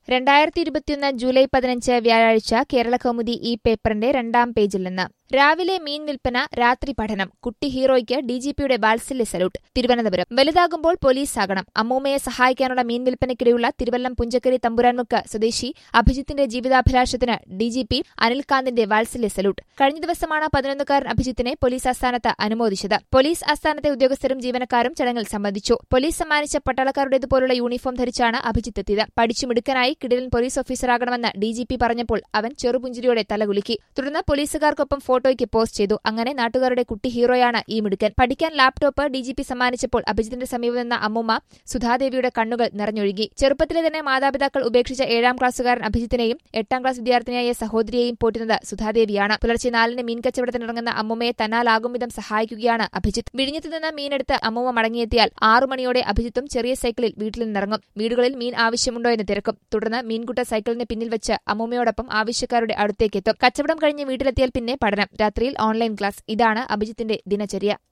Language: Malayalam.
രണ്ടായിരത്തി ഇരുപത്തിയൊന്ന് ജൂലൈ പതിനഞ്ച് വ്യാഴാഴ്ച കേരള കൗമുദി ഈ പേപ്പറിന്റെ രണ്ടാം പേജിൽ നിന്ന് രാവിലെ മീൻ വിൽപ്പന രാത്രി പഠനം കുട്ടി ഹീറോയ്ക്ക് ഡിജിപിയുടെ വാത്സല്യ സല്യൂട്ട് തിരുവനന്തപുരം വലുതാകുമ്പോൾ പോലീസാകണം അമ്മൂമ്മയെ സഹായിക്കാനുള്ള മീൻ വിൽപ്പനയ്ക്കിടെയുള്ള തിരുവല്ലം പുഞ്ചക്കരി തമ്പുരാൻമുക്ക് സ്വദേശി അഭിജിത്തിന്റെ ജീവിതാഭിലാഷത്തിന് ഡിജിപി അനിൽകാന്തിന്റെ വാത്സല്യ സല്യൂട്ട് കഴിഞ്ഞ ദിവസമാണ് പതിനൊന്നുകാരൻ അഭിജിത്തിനെ പോലീസ് ആസ്ഥാനത്ത് അനുമോദിച്ചത് പോലീസ് ആസ്ഥാനത്തെ ഉദ്യോഗസ്ഥരും ജീവനക്കാരും ചടങ്ങിൽ സംബന്ധിച്ചു പോലീസ് സമ്മാനിച്ച പട്ടാളക്കാരുടേതുപോലുള്ള യൂണിഫോം ധരിച്ചാണ് അഭിജിത്ത് എത്തിയത് പഠിച്ചു മിടുക്കനായി കിടിലൻ പോലീസ് ഓഫീസറാകണമെന്ന് ഡിജിപി പറഞ്ഞപ്പോൾ അവൻ ചെറുപുഞ്ചിരിയോടെ തലകുലുക്കി തുടർന്ന് പോലീസുകാർക്കൊപ്പം ഫോട്ടോയ്ക്ക് പോസ്റ്റ് ചെയ്തു അങ്ങനെ നാട്ടുകാരുടെ കുട്ടി ഹീറോയാണ് ഈ മിടുക്കൻ പഠിക്കാൻ ലാപ്ടോപ്പ് ഡിജിപി സമ്മാനിച്ചപ്പോൾ അഭിജിത്തിന്റെ സമീപം നിന്ന അമ്മുമ്മ സുധാദേവിയുടെ കണ്ണുകൾ നിറഞ്ഞൊഴുകി ചെറുപ്പത്തിലെ തന്നെ മാതാപിതാക്കൾ ഉപേക്ഷിച്ച ഏഴാം ക്ലാസ്സുകാരൻ അഭിജിത്തിനെയും എട്ടാം ക്ലാസ് വിദ്യാർത്ഥിനിയായ സഹോദരിയെയും പോറ്റുന്നത് സുധാദേവിയാണ് പുലർച്ചെ നാലിന് മീൻ കച്ചവടത്തിനിറങ്ങുന്ന അമ്മുമ്മയെ തന്നാലാകും വിധം സഹായിക്കുകയാണ് അഭിജിത്ത് വിഴിഞ്ഞത്തു നിന്ന് മീനെടുത്ത് അമ്മുമ്മ മടങ്ങിയെത്തിയാൽ ആറു മണിയോടെ അഭിജിത്തും ചെറിയ സൈക്കിളിൽ വീട്ടിൽ നിന്നിറങ്ങും വീടുകളിൽ മീൻ ആവശ്യമുണ്ടോ എന്ന് തിരക്കും തുടർന്ന് മീൻകുട്ട സൈക്കിളിന് പിന്നിൽ വെച്ച് അമ്മുമ്മയോടൊപ്പം ആവശ്യക്കാരുടെ അടുത്തേക്കെത്തും കച്ചവടം കഴിഞ്ഞ് വീട്ടിലെത്തിയാൽ പിന്നെ പഠനം രാത്രിയിൽ ഓൺലൈൻ ക്ലാസ് ഇതാണ് അഭിജിത്തിന്റെ ദിനചര്യ